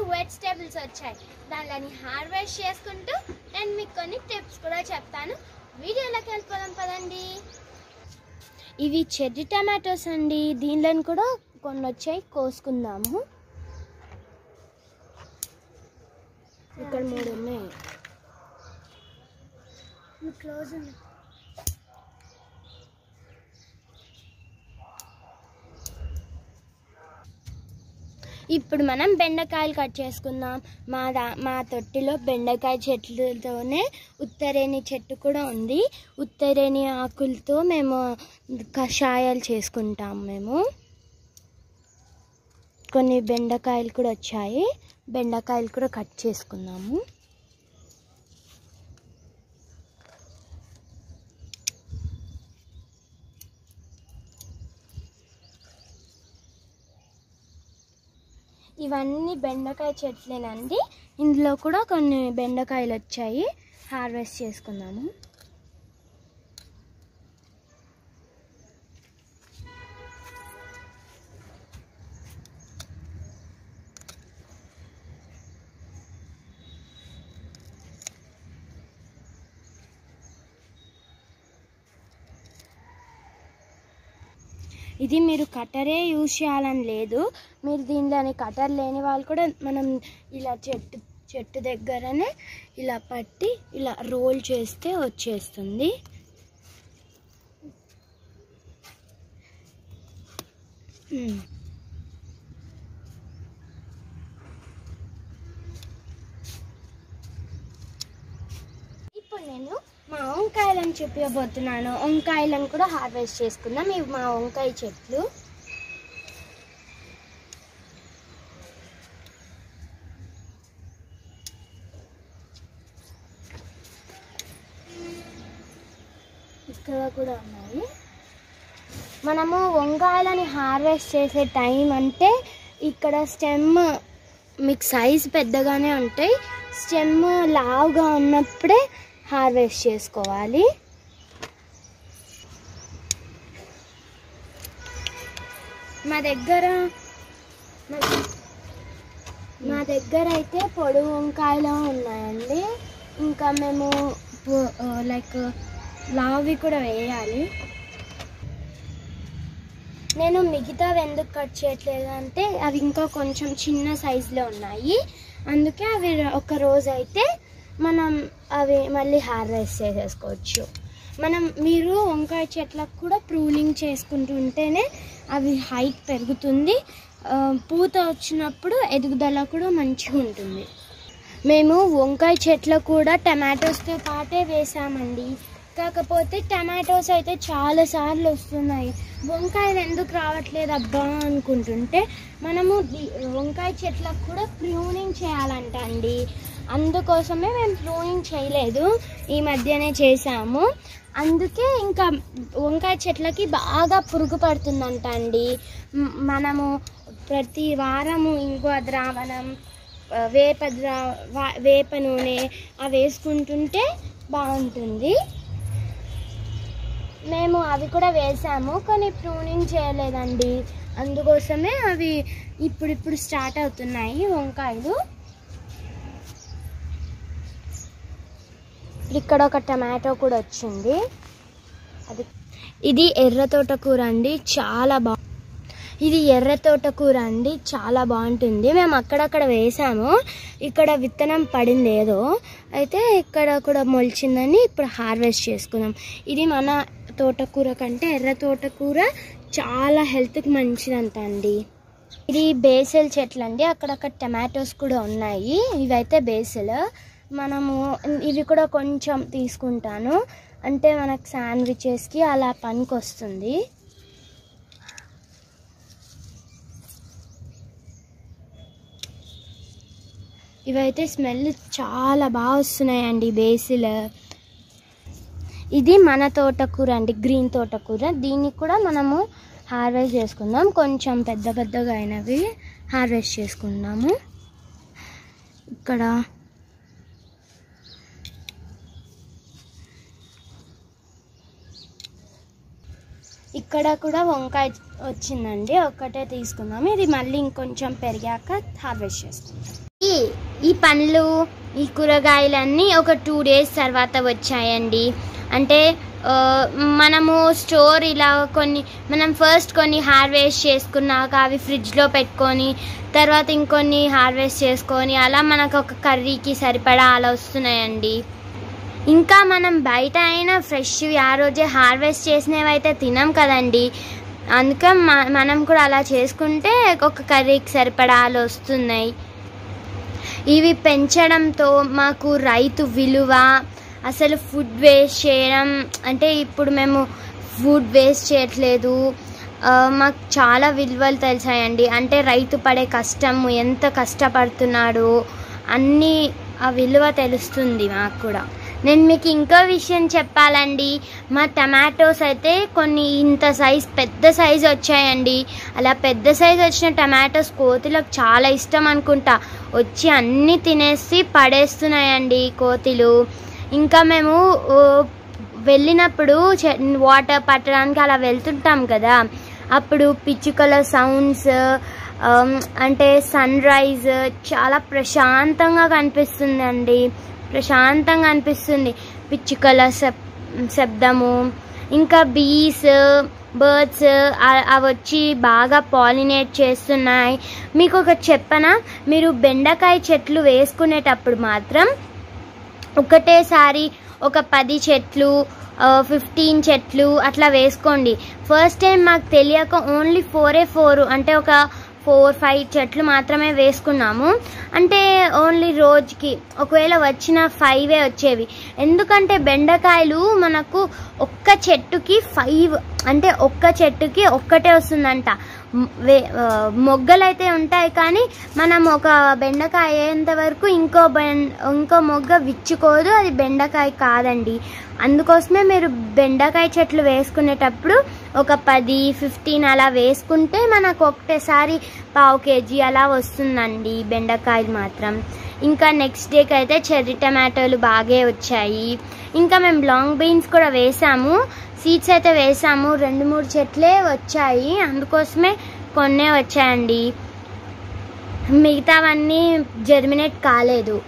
Vegetables వచ్చాయి దానిని harvest చేసుకుంటూ నేను మీకు కొన్ని టిప్స్ కూడా చెప్తాను వీడియోలోకి వెళ్ళిపోదాం పదండి ఇవి చెర్రీ టమాటోస్ అండి దీనిలో కూడా కొన్ని వచ్చాయి కోసుకుందాము ఇక్కడ మూడు ఉన్నాయి క్లోజ్ ఉంది ఇప్పుడు మనం బెండకాయలు కట్ చేసుకుందాం మా దా మా తొట్టిలో బెండకాయ చెట్లతోనే ఉత్తరేణి చెట్టు కూడా ఉంది ఉత్తరేణి ఆకులతో మేము కషాయాలు చేసుకుంటాం మేము కొన్ని బెండకాయలు కూడా వచ్చాయి బెండకాయలు కూడా కట్ చేసుకుందాము ఇవన్నీ బెండకాయ చెట్లేనండి ఇందులో కూడా కొన్ని బెండకాయలు వచ్చాయి హార్వెస్ట్ చేసుకుందాము ఇది మీరు కట్టరే యూజ్ చేయాలని లేదు మీరు దీనిలోని కటర్ లేని వాళ్ళు కూడా మనం ఇలా చెట్టు చెట్టు దగ్గరనే ఇలా పట్టి ఇలా రోల్ చేస్తే వచ్చేస్తుంది మ్మ్. ఇప్పుడు నేను మా వంకాయలను చూపించబోతున్నాను వంకాయలను కూడా హార్వెస్ట్ చేసుకుందాం ఇవి మా వంకాయ చెట్లు ఇక్కడ కూడా ఉన్నాయి మనము వంకాయలని హార్వెస్ట్ చేసే టైం అంటే ఇక్కడ స్టెమ్ మీకు సైజ్ పెద్దగానే ఉంటాయి స్టెమ్ లావుగా ఉన్నప్పుడే హార్వెస్ట్ చేసుకోవాలి మా దగ్గర మా- మా దగ్గర అయితే పొడుగు వంకాయలు ఉన్నాయండి ఇంకా మేము లైక్ లావి కూడా వేయాలి నేను మిగతావి ఎందుకు కట్ చేయట్లేదు అంటే అవి ఇంకా కొంచెం చిన్న సైజులో ఉన్నాయి అందుకే అవి ఒక రోజు అయితే మనం అవి మళ్ళీ హార్వెస్ట్ చేసేసుకోవచ్చు మనం మీరు వంకాయ చెట్లకు కూడా ప్రూనింగ్ చేసుకుంటుంటేనే అవి హైట్ పెరుగుతుంది ఆ, పూత వచ్చినప్పుడు ఎదుగుదల కూడా మంచిగా ఉంటుంది మేము వంకాయ చెట్లు కూడా టమాటోస్తో పాటే వేసామండి కాకపోతే టమాటోస్ అయితే చాలా సార్లు వస్తున్నాయి వంకాయలు ఎందుకు రావట్లేదు అబ్బా అనుకుంటుంటే మనము ది- వంకాయ చెట్లకు కూడా ప్రూనింగ్ చేయాలంట అండి అందుకోసమే మేము ప్రూనింగ్ చేయలేదు ఈ మధ్యనే చేసాము అందుకే ఇంకా వంకాయ చెట్లకి బాగా పురుగు పడుతుందంట అండి మ్, మనము ప్రతి వారము ఇంకో ద్రావణం ఆ, వేప ద్రా వా- వేప నూనె అవి వేసుకుంటుంటే బాగుంటుంది మేము అవి కూడా వేసాము కానీ ప్రూనింగ్ చేయలేదండి అందుకోసమే అవి ఇప్పుడిప్పుడు స్టార్ట్ అవుతున్నాయి వంకాయలు ఇక్కడ ఒక టమాటో కూడా వచ్చింది అది ఇది ఎర్ర తోటకూర అండి చాలా బా ఇది ఎర్ర తోటకూర అండి చాలా బాగుంటుంది మేము అక్కడక్కడ వేసాము ఇక్కడ విత్తనం పడింది ఏదో అయితే ఇక్కడ కూడా మొలిచిందని ఇప్పుడు హార్వెస్ట్ చేసుకున్నాం ఇది మన తోటకూర కంటే ఎర్ర తోటకూర చాలా హెల్త్కి మంచిదంట అండి ఇది బేసిల్ చెట్లు అండి అక్కడక్కడ టమాటోస్ కూడా ఉన్నాయి ఇవైతే బేసిల్ మనము ఇవి కూడా కొంచెం తీసుకుంటాను అంటే మనకు శాండ్విచెస్కి అలా పనికి వస్తుంది ఇవైతే స్మెల్ చాలా బాగా వస్తున్నాయండి బేసిల్ ఇది మన తోటకూర అండి గ్రీన్ తోటకూర దీన్ని కూడా మనము హార్వెస్ట్ చేసుకుందాం కొంచెం పెద్ద పెద్దగా అయినవి హార్వెస్ట్ చేసుకుందాము ఇక్కడ ఇక్కడ కూడా వంకాయ వచ్చిందండి ఒక్కటే తీసుకుందాం ఇది మళ్ళీ ఇంకొంచెం పెరిగాక హార్వెస్ట్ చేసుకుందాం ఈ పండ్లు ఈ కూరగాయలన్నీ ఒక టూ డేస్ తర్వాత వచ్చాయండి అంటే ఆ, మనము స్టోర్ ఇలా కొన్ని మనం ఫస్ట్ కొన్ని హార్వెస్ట్ చేసుకున్నాక అవి ఫ్రిడ్జ్లో పెట్టుకొని తర్వాత ఇంకొన్ని హార్వెస్ట్ చేసుకొని అలా మనకు ఒక కర్రీకి సరిపడా అలా వస్తున్నాయండి ఇంకా మనం బయట అయినా ఫ్రెష్ ఆ రోజే హార్వెస్ట్ చేసినవి అయితే తినాం కదండి అందుకే మ- మనం కూడా అలా చేసుకుంటే ఒక కర్రీకి సరిపడా అలా వస్తున్నాయి ఇవి పెంచడంతో మాకు రైతు విలువ అసలు ఫుడ్ వేస్ట్ చేయడం అంటే ఇప్పుడు మేము ఫుడ్ వేస్ట్ చేయట్లేదు ఆ, మాకు చాలా విలువలు తెలిసాయండి అంటే రైతు పడే కష్టం ఎంత కష్టపడుతున్నాడు అన్నీ ఆ విలువ తెలుస్తుంది మాకు కూడా నేను మీకు ఇంకో విషయం చెప్పాలండి మా టమాటోస్ అయితే కొన్ని ఇంత సైజ్ పెద్ద సైజ్ వచ్చాయండి అలా పెద్ద సైజ్ వచ్చిన టమాటోస్ కోతులకు చాలా ఇష్టం అనుకుంటా వచ్చి అన్నీ తినేసి పడేస్తున్నాయండి కోతులు ఇంకా మేము ఓ, వెళ్ళినప్పుడు చె- వాటర్ పట్టడానికి అలా వెళ్తుంటాం కదా అప్పుడు పిచ్చుకల సౌండ్స్ ఆమ్, అంటే సన్ రైజ్ చాలా ప్రశాంతంగా కనిపిస్తుందండి ప్రశాంతంగా అనిపిస్తుంది పిచ్చుకల శబ్ శబ్దము ఇంకా బీస్ బర్డ్స్ అవి వచ్చి బాగా పాలినేట్ చేస్తున్నాయి మీకు ఒక చెప్పనా మీరు బెండకాయ చెట్లు వేసుకునేటప్పుడు మాత్రం ఒకటేసారి ఒక పది చెట్లు ఫిఫ్టీన్ చెట్లు అట్లా వేసుకోండి ఫస్ట్ టైం మాకు తెలియక ఓన్లీ ఫోరే ఫోర్ అంటే ఒక ఫోర్ ఫైవ్ చెట్లు మాత్రమే వేసుకున్నాము అంటే ఓన్లీ రోజుకి ఒకవేళ వచ్చిన ఫైవే వచ్చేవి ఎందుకంటే బెండకాయలు మనకు ఒక్క చెట్టుకి ఫైవ్ అంటే ఒక్క చెట్టుకి ఒక్కటే వస్తుందంట మ్, వే ఆ, మొగ్గలైతే ఉంటాయి కానీ మనం ఒక బెండకాయ అయ్యేంత వరకు ఇంకో బెం ఇంకో మొగ్గ విచ్చుకోదు అది బెండకాయ కాదండి అందుకోసమే మీరు బెండకాయ చెట్లు వేసుకునేటప్పుడు ఒక పది ఫిఫ్టీన్ అలా వేసుకుంటే మనకు ఒకటేసారి పావు కేజీ అలా వస్తుందండి బెండకాయలు మాత్రం ఇంకా నెక్స్ట్ డేకి అయితే చెర్రీ టమాటోలు బాగా వచ్చాయి ఇంకా మేము లాంగ్ బీన్స్ కూడా వేసాము సీడ్స్ అయితే వేసాము రెండు మూడు చెట్లే వచ్చాయి అందుకోసమే కొన్నే వచ్చాయండి మిగతావన్నీ జర్మినేట్ కాలేదు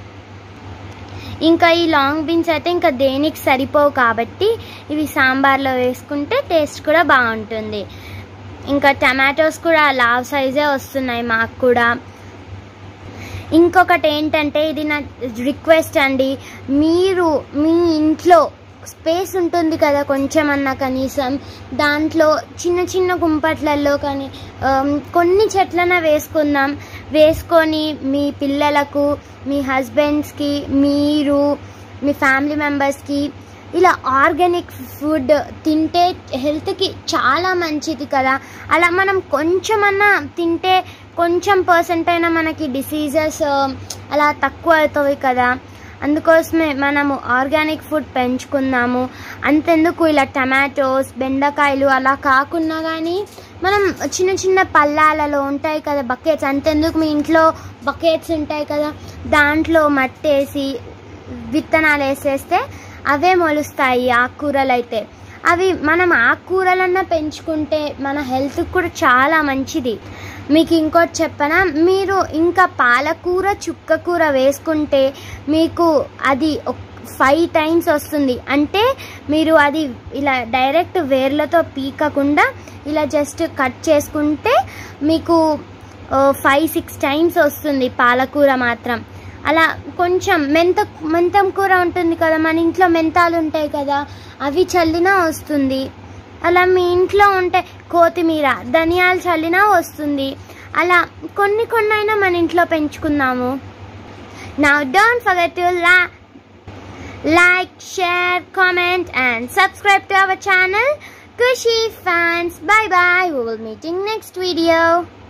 ఇంకా ఈ లాంగ్ బీన్స్ అయితే ఇంకా దేనికి సరిపోవు కాబట్టి ఇవి సాంబార్లో వేసుకుంటే టేస్ట్ కూడా బాగుంటుంది ఇంకా టమాటోస్ కూడా లావ్ సైజే వస్తున్నాయి మాకు కూడా ఇంకొకటి ఏంటంటే ఇది నా రిక్వెస్ట్ అండి మీరు మీ ఇంట్లో స్పేస్ ఉంటుంది కదా కొంచెం అన్నా కనీసం దాంట్లో చిన్న చిన్న గుంపట్లలో కానీ ఆమ్, కొన్ని చెట్లన వేసుకుందాం వేసుకొని మీ పిల్లలకు మీ హస్బెండ్స్కి మీరు మీ ఫ్యామిలీ మెంబర్స్కి ఇలా ఆర్గానిక్ ఫుడ్ తింటే హెల్త్కి చాలా మంచిది కదా అలా మనం కొంచెమన్నా తింటే కొంచెం పర్సెంట్ అయినా మనకి డిసీజెస్ అలా తక్కువ అవుతాయి కదా అందుకోసమే మనము ఆర్గానిక్ ఫుడ్ పెంచుకుందాము అంతెందుకు ఇలా టమాటోస్ బెండకాయలు అలా కాకున్నా కానీ మనం చిన్న చిన్న పల్లాలలో ఉంటాయి కదా బకెట్స్ అంతెందుకు మీ ఇంట్లో బకెట్స్ ఉంటాయి కదా దాంట్లో మట్టేసి విత్తనాలు వేసేస్తే అవే మొలుస్తాయి ఆకుకూరలు అయితే అవి మనం ఆకుకూరలన్నా పెంచుకుంటే మన హెల్త్కి కూడా చాలా మంచిది మీకు ఇంకోటి చెప్పనా మీరు ఇంకా పాలకూర చుక్కకూర వేసుకుంటే మీకు అది ఫైవ్ టైమ్స్ వస్తుంది అంటే మీరు అది ఇలా డైరెక్ట్ వేర్లతో పీకకుండా ఇలా జస్ట్ కట్ చేసుకుంటే మీకు ఫైవ్ సిక్స్ టైమ్స్ వస్తుంది పాలకూర మాత్రం అలా కొంచెం మెంత మెంతం కూర ఉంటుంది కదా మన ఇంట్లో మెంతాలు ఉంటాయి కదా అవి చల్లినా వస్తుంది అలా మీ ఇంట్లో ఉంటే కొత్తిమీర ధనియాలు చల్లినా వస్తుంది అలా కొన్ని కొన్ని అయినా మన ఇంట్లో పెంచుకుందాము నా డోంట్ ఫర్గెట్ టు లా like, share, comment, and subscribe to our channel. Kushi fans, bye bye. We will meet in next video.